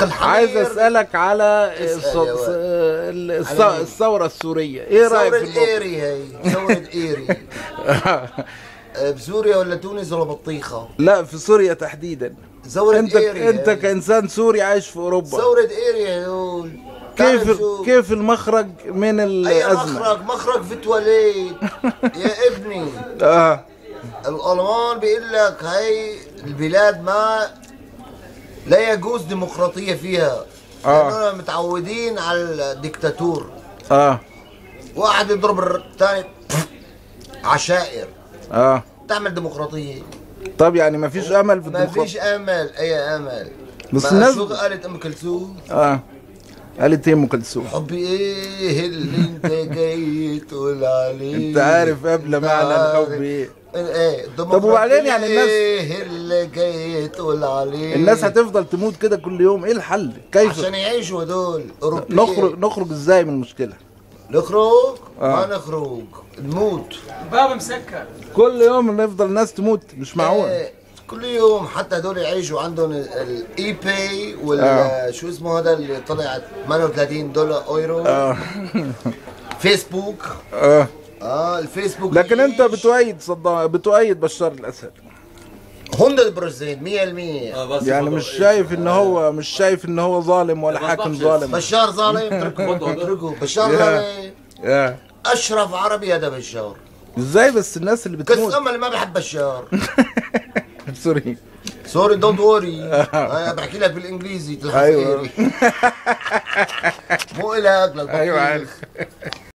الحمير عايز اسالك على اسأل الص- يا الص- ولد. ال- الص- على مين؟ الثوره السوريه ايه رايك ثورة في الموضوع؟ ايري هي ثورة ايري آه، بسوريا ولا تونس ولا بطيخة لا في سوريا تحديدا ثورة انت ايري انت هي. كانسان سوري عايش في اوروبا ثورة ايري هدول تعال كيف نشوف. كيف المخرج من اي الازمه مخرج مخرج في تواليت يا ابني اه الالمان بيقول لك هاي البلاد ما لا يجوز ديمقراطيه فيها آه. لاننا متعودين على الدكتاتور اه واحد يضرب الثاني عشائر اه تعمل ديمقراطيه طب يعني ما فيش امل في ما الديمقراطية فيش امل اي امل بس ما الناس- شو قالت ام كلثوم اه قالت ايه ام كلثوم حبي ايه اللي انت جاي تقول عليه انت عارف قبل معنى عارف. الحب ايه ايه طب وبعدين يعني الناس- ايه اللي جاي تقول عليه الناس هتفضل تموت كده كل يوم ايه الحل كيف عشان يعيشوا هدول اوروبيين نخرج نخرج ازاي من المشكله نخرج آه. ما نخرج نموت الباب مسكر كل يوم نفضل ناس تموت مش معقول إيه، كل يوم حتى هدول يعيشوا عندهم الاي باي وال آه. شو اسمه هذا اللي طلع 38 دولار اورو اه فيسبوك اه اه الفيسبوك لكن انت يعيش. بتؤيد صدام بتؤيد بشار الاسد 100% 100% يعني مش شايف ان هو مش شايف ان هو ظالم ولا حاكم ظالم بشار ظالم اتركه اتركه بشار يا. ظالم يا. اشرف عربي هذا بشار ازاي بس الناس اللي بتموت قسم اللي ما بحب بشار سوري سوري دونت وري انا بحكي لك بالانجليزي تلحق أيوة. مو الك للبطيخ ايوه عارف